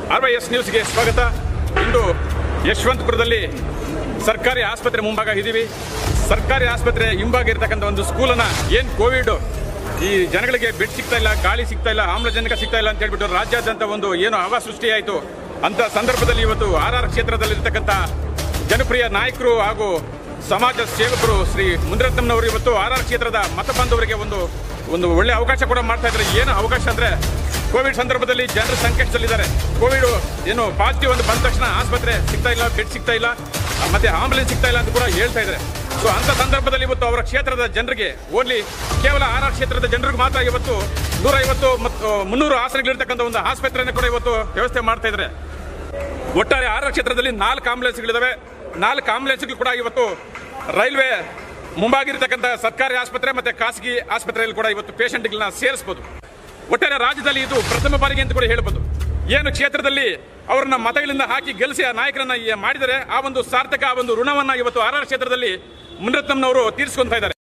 R Y S ನ್ಯೂಸ್ಗೆ ಸ್ವಾಗತ ಇಂದು ಯಶವಂತಪುರದಲ್ಲಿ ಸರ್ಕಾರಿ ಆಸ್ಪತ್ರೆ ಮುಂಭಾಗ ಇದ್ದೀವಿ ಸರ್ಕಾರಿ ಆಸ್ಪತ್ರೆ ಹಿಂಭಾಗ ಇರತಕ್ಕಂಥ ಒಂದು ಸ್ಕೂಲನ್ನ ಏನು ಕೋವಿಡ್ ಈ ಜನಗಳಿಗೆ ಬೆಡ್ ಸಿಗ್ತಾ ಇಲ್ಲ ಗಾಳಿ ಸಿಗ್ತಾ ಇಲ್ಲ ಆಮ್ಲಜನಕ ಸಿಗ್ತಾ ಇಲ್ಲ ಅಂತ ಹೇಳ್ಬಿಟ್ಟು ರಾಜ್ಯಾದ್ಯಂತ ಒಂದು ಏನು ಹವಾ ಸೃಷ್ಟಿಯಾಯಿತು ಅಂತ ಸಂದರ್ಭದಲ್ಲಿ ಇವತ್ತು ಆರ್ ಆರ್ ಕ್ಷೇತ್ರದಲ್ಲಿರ್ತಕ್ಕಂಥ ಜನಪ್ರಿಯ ನಾಯಕರು ಹಾಗೂ ಸಮಾಜ ಸೇವಕರು ಶ್ರೀ ಮುನಿರತ್ನಂನವರು ಇವತ್ತು ಆರ್ ಆರ್ ಕ್ಷೇತ್ರದ ಮತ ಬಾಂಧವರಿಗೆ ಒಂದು ಒಂದು ಒಳ್ಳೆ ಅವಕಾಶ ಕೂಡ ಮಾಡ್ತಾ ಇದ್ದಾರೆ ಏನು ಅವಕಾಶ ಅಂದ್ರೆ ಕೋವಿಡ್ ಸಂದರ್ಭದಲ್ಲಿ ಜನರು ಸಂಕಷ್ಟದಲ್ಲಿದ್ದಾರೆ ಕೋವಿಡ್ ಏನು ಪಾಸಿಟಿವ್ ಒಂದು ಬಂದ ತಕ್ಷಣ ಆಸ್ಪತ್ರೆ ಸಿಗ್ತಾ ಇಲ್ಲ ಬೆಡ್ ಸಿಗ್ತಾ ಇಲ್ಲ ಆ, ಮತ್ತೆ ಆಂಬುಲೆನ್ಸ್ ಸಿಗ್ತಾ ಇಲ್ಲ ಅಂತ ಕೂಡ ಹೇಳ್ತಾ ಇದ್ದಾರೆ ಸೊ ಅಂತ ಸಂದರ್ಭದಲ್ಲಿ ಇವತ್ತು ಅವರ ಕ್ಷೇತ್ರದ ಜನರಿಗೆ ಓನ್ಲಿ ಕೇವಲ ಆರ್ ಆರ್ ಕ್ಷೇತ್ರದ ಜನರಿಗೆ ಮಾತ್ರ ಇವತ್ತು ನೂರೈವತ್ತು ಮತ್ತು ಮುನ್ನೂರು ಆಸನಗಳಿರ್ತಕ್ಕಂಥ ಒಂದು ಆಸ್ಪತ್ರೆಯನ್ನು ಕೂಡ ಇವತ್ತು ವ್ಯವಸ್ಥೆ ಮಾಡ್ತಾ ಇದ್ದಾರೆ ಒಟ್ಟಾರೆ ಆರ್ ಆರ್ ಕ್ಷೇತ್ರದಲ್ಲಿ ನಾಲ್ಕು ಆಂಬುಲೆನ್ಸ್ಗಳಿದಾವೆ ನಾಲ್ಕು ಆಂಬುಲೆನ್ಸ್ಗಳು ಕೂಡ ಇವತ್ತು ರೈಲ್ವೆ ಮುಂಭಾಗಿರ್ತಕ್ಕಂಥ ಸರ್ಕಾರಿ ಆಸ್ಪತ್ರೆ ಮತ್ತೆ ಖಾಸಗಿ ಆಸ್ಪತ್ರೆಯಲ್ಲಿ ಕೂಡ ಇವತ್ತು ಪೇಷಂಟ್ಗಳನ್ನ ಸೇರಿಸಬಹುದು ಒಟ್ಟಾರೆ ರಾಜ್ಯದಲ್ಲಿ ಇದು ಪ್ರಥಮ ಬಾರಿಗೆ ಅಂತ ಕೂಡ ಹೇಳ್ಬೋದು ಏನು ಕ್ಷೇತ್ರದಲ್ಲಿ ಅವರನ್ನ ಮತಗಳಿಂದ ಹಾಕಿ ಗೆಲ್ಲಿಸಿ ಆ ನಾಯಕರನ್ನ ಈ ಮಾಡಿದರೆ ಆ ಒಂದು ಸಾರ್ಥಕ ಆ ಒಂದು ಋಣವನ್ನ ಇವತ್ತು ಆರ್ ಆರ್ ಕ್ಷೇತ್ರದಲ್ಲಿ ಮುನಿರತ್ನಂನವರು ತೀರಿಸ್ಕೊಂತಾ ಇದ್ದಾರೆ